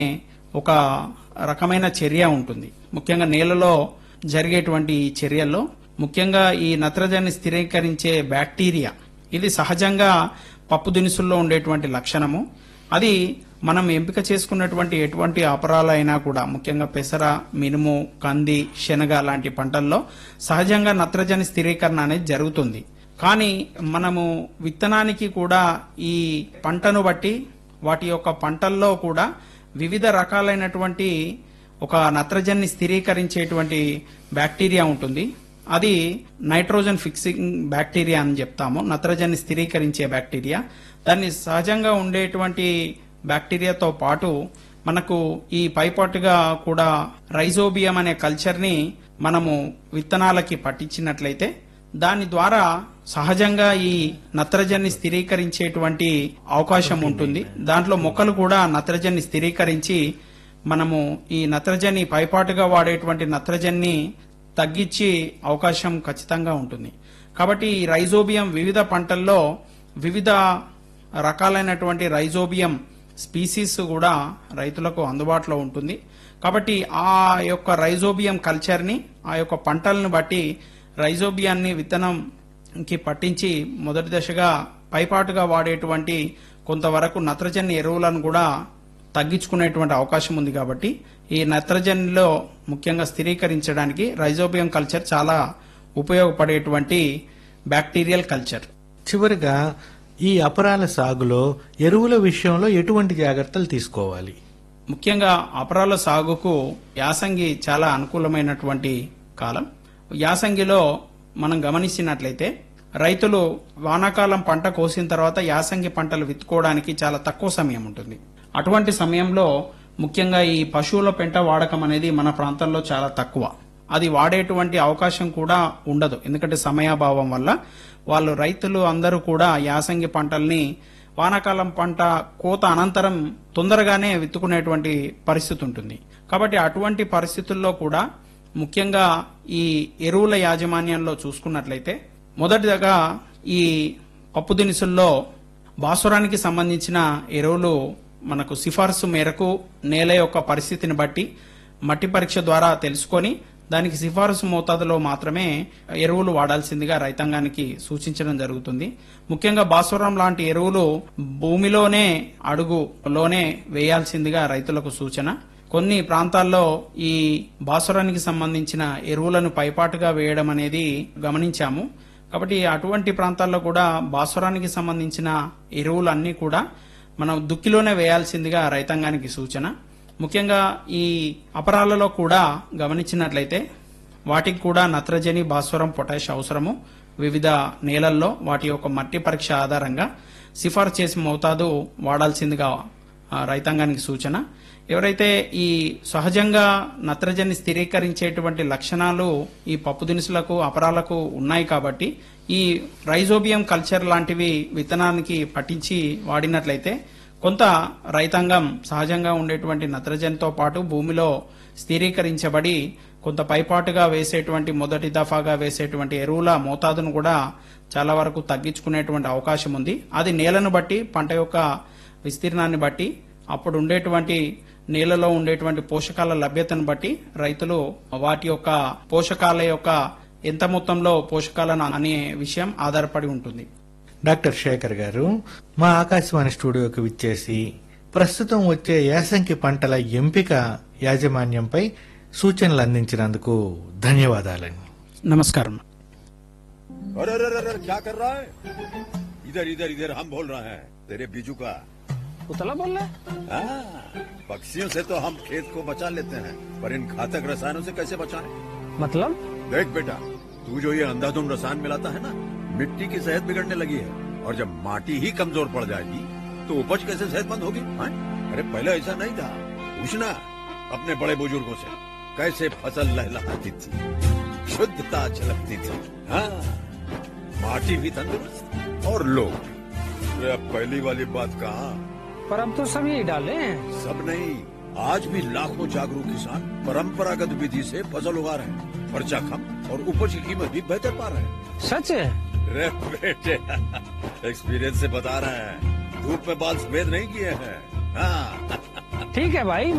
ఒక రకమైన చర్య ఉంటుంది ముఖ్యంగా నేలలో జరిగేటువంటి ఈ చర్యల్లో ముఖ్యంగా ఈ నత్రజని స్థిరీకరించే బ్యాక్టీరియా ఇది సహజంగా పప్పు దినుసుల్లో ఉండేటువంటి లక్షణము అది మనం ఎంపిక చేసుకున్నటువంటి ఎటువంటి అపరాలు అయినా కూడా ముఖ్యంగా పెసర మినుము కంది శనగ లాంటి పంటల్లో సహజంగా నత్రజని స్థిరీకరణ అనేది జరుగుతుంది కానీ మనము విత్తనానికి కూడా ఈ పంటను బట్టి వాటి యొక్క పంటల్లో కూడా వివిధ రకాలైనటువంటి ఒక నత్రజన్ని స్థిరీకరించేటువంటి బ్యాక్టీరియా ఉంటుంది అది నైట్రోజన్ ఫిక్సింగ్ బ్యాక్టీరియా అని చెప్తాము నత్రజన్ని స్థిరీకరించే బ్యాక్టీరియా దాన్ని సహజంగా ఉండేటువంటి బ్యాక్టీరియాతో పాటు మనకు ఈ పైపాటుగా కూడా రైజోబియం అనే కల్చర్ని మనము విత్తనాలకి పట్టించినట్లయితే దాని ద్వారా సహజంగా ఈ నత్రజన్ని స్థిరీకరించేటువంటి అవకాశం ఉంటుంది దాంట్లో మొక్కలు కూడా నత్రజన్ని స్థిరీకరించి మనము ఈ నత్రజని పైపాటుగా వాడేటువంటి నత్రజన్ని తగ్గించి అవకాశం ఖచ్చితంగా ఉంటుంది కాబట్టి ఈ రైజోబియం వివిధ పంటల్లో వివిధ రకాలైనటువంటి రైజోబియం స్పీసీస్ కూడా రైతులకు అందుబాటులో ఉంటుంది కాబట్టి ఆ యొక్క రైజోబియం కల్చర్ని ఆ యొక్క పంటలను బట్టి రైజోబియాన్ని విత్తనంకి పట్టించి మొదటి దశగా పైపాటుగా వాడేటువంటి కొంతవరకు నత్రజని ఎరువులను కూడా తగ్గించుకునేటువంటి అవకాశం ఉంది కాబట్టి ఈ నత్రజనిలో ముఖ్యంగా స్థిరీకరించడానికి రైజోబియం కల్చర్ చాలా ఉపయోగపడేటువంటి బ్యాక్టీరియల్ కల్చర్ చివరిగా ఈ అపరాల సాగులో ఎరువుల విషయంలో ఎటువంటి జాగ్రత్తలు తీసుకోవాలి ముఖ్యంగా అపరాల సాగుకు యాసంగి చాలా అనుకూలమైనటువంటి కాలం యాసంగిలో మనం గమనించినట్లయితే రైతులు వానాకాలం పంట కోసిన తర్వాత యాసంగి పంటలు విత్తుకోవడానికి చాలా తక్కువ సమయం ఉంటుంది అటువంటి సమయంలో ముఖ్యంగా ఈ పశువుల పెంట వాడకం అనేది మన ప్రాంతంలో చాలా తక్కువ అది వాడేటువంటి అవకాశం కూడా ఉండదు ఎందుకంటే సమయాభావం వల్ల వాళ్ళు రైతులు అందరూ కూడా యాసంగి పంటల్ని వానాకాలం పంట కోత అనంతరం తొందరగానే విత్తుకునేటువంటి పరిస్థితి ఉంటుంది కాబట్టి అటువంటి పరిస్థితుల్లో కూడా ముఖ్యంగా ఈ ఎరువుల యాజమాన్యంలో చూసుకున్నట్లయితే మొదటిగా ఈ పప్పు దినుసుల్లో భాస్వరానికి సంబంధించిన ఎరువులు మనకు సిఫార్సు మేరకు నేల యొక్క పరిస్థితిని బట్టి మట్టి పరీక్ష ద్వారా తెలుసుకొని దానికి సిఫారసు మోతాదులో మాత్రమే ఎరువులు వాడాల్సిందిగా రైతాంగానికి సూచించడం జరుగుతుంది ముఖ్యంగా భాస్వరం లాంటి ఎరువులు భూమిలోనే అడుగులోనే వేయాల్సిందిగా రైతులకు సూచన కొన్ని ప్రాంతాల్లో ఈ భాస్వరానికి సంబంధించిన ఎరువులను పైపాటుగా వేయడం అనేది గమనించాము కాబట్టి అటువంటి ప్రాంతాల్లో కూడా భాస్వరానికి సంబంధించిన ఎరువులన్నీ కూడా మనం దుక్కిలోనే వేయాల్సిందిగా రైతాంగానికి సూచన ముఖ్యంగా ఈ అపరాలలో కూడా గమనించినట్లయితే వాటికి కూడా నత్రజని భాస్వరం పొటాష్ అవసరము వివిధ నేలల్లో వాటి యొక్క మట్టి పరీక్ష ఆధారంగా సిఫార్సు చేసి మోతాదు వాడాల్సిందిగా ఆ, రైతాంగానికి సూచన ఎవరైతే ఈ సహజంగా నత్రజని స్థిరీకరించేటువంటి లక్షణాలు ఈ పప్పు దినుసులకు అపరాలకు ఉన్నాయి కాబట్టి ఈ రైజోబియం కల్చర్ లాంటివి విత్తనానికి పట్టించి వాడినట్లయితే కొంత రైతాంగం సహజంగా ఉండేటువంటి నత్రజనితో పాటు భూమిలో స్థిరీకరించబడి కొంత పైపాటుగా వేసేటువంటి మొదటి దఫాగా వేసేటువంటి ఎరువుల మోతాదును కూడా చాలా వరకు తగ్గించుకునేటువంటి అవకాశం ఉంది అది నేలను బట్టి పంట యొక్క విస్తీర్ణాన్ని బట్టి అప్పుడు ఉండేటువంటి నేలలో ఉండేటువంటి పోషకాల లభ్యతను బట్టి రైతులు వాటి యొక్క పోషకాల యొక్క ఎంత మొత్తంలో పోషకాలను అనే విషయం ఆధారపడి ఉంటుంది డాక్టర్ శేఖర్ గారు మా ఆకాశవాణి స్టూడియోకి విచ్చేసి ప్రస్తుతం వచ్చే యాసంకి పంటల ఎంపిక యాజమాన్యంపై సూచనలు అందించినందుకు ధన్యవాదాలండి నమస్కారం अरे अरे अरे अरे, क्या कर रहा है इधर इधर इधर हम बोल रहे हैं तेरे बीजू का उतला बोल रहा है हाँ, पक्षियों से तो हम खेत को बचा लेते हैं पर इन घातक रसायनों से कैसे बचाएं? मतलब देख बेटा तू जो ये अंधाधुंध रसायन मिलाता है ना मिट्टी की सेहत बिगड़ने लगी है और जब माटी ही कमजोर पड़ जाएगी तो उपज कैसे सेहतमंद होगी हाँ? अरे पहले ऐसा नहीं था पूछना अपने बड़े बुजुर्गों से कैसे फसल लहलहाती थी शुद्धता झलकती थी हाँ माटी भी तंदुरुस्त और लोग भी। अरे अब पहली वाली बात कहा पर अब तो सब यही डाले हैं सब नहीं आज भी लाखों जागरूक किसान परंपरागत विधि से फसल उगा रहे हैं खर्चा कम और उपज की कीमत भी बेहतर पा रहे हैं सच है रे बेटे एक्सपीरियंस से बता रहे हैं धूप में बाल सफेद नहीं किए हैं हाँ ठीक है भाई